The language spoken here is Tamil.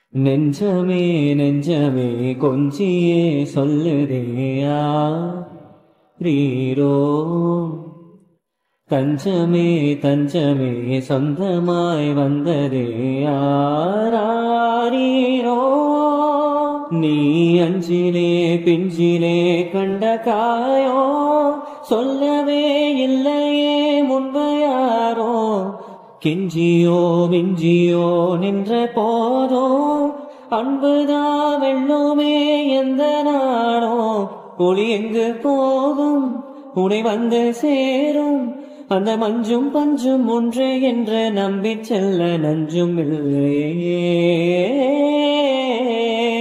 நெஞ்சமே நெஞ்சமே கொஞ்சியே சொல்லுதேயா ரீரோ தஞ்சமே தஞ்சமே சொந்தமாய் வந்ததே யாரீரோ நீ அஞ்சிலே பிஞ்சிலே கண்ட காயோ சொல்லவே இல்லையே முன்பு யாரோ கெஞ்சியோ மிஞ்சியோ நின்ற போதோ அன்புதா வெள்ளுமே எந்த நாடோ ஒளி எங்கு போகும் உனை வந்து சேரும் அந்த மஞ்சும் பஞ்சும் ஒன்றே என்று நம்பிச் செல்ல நஞ்சும் இல்லையே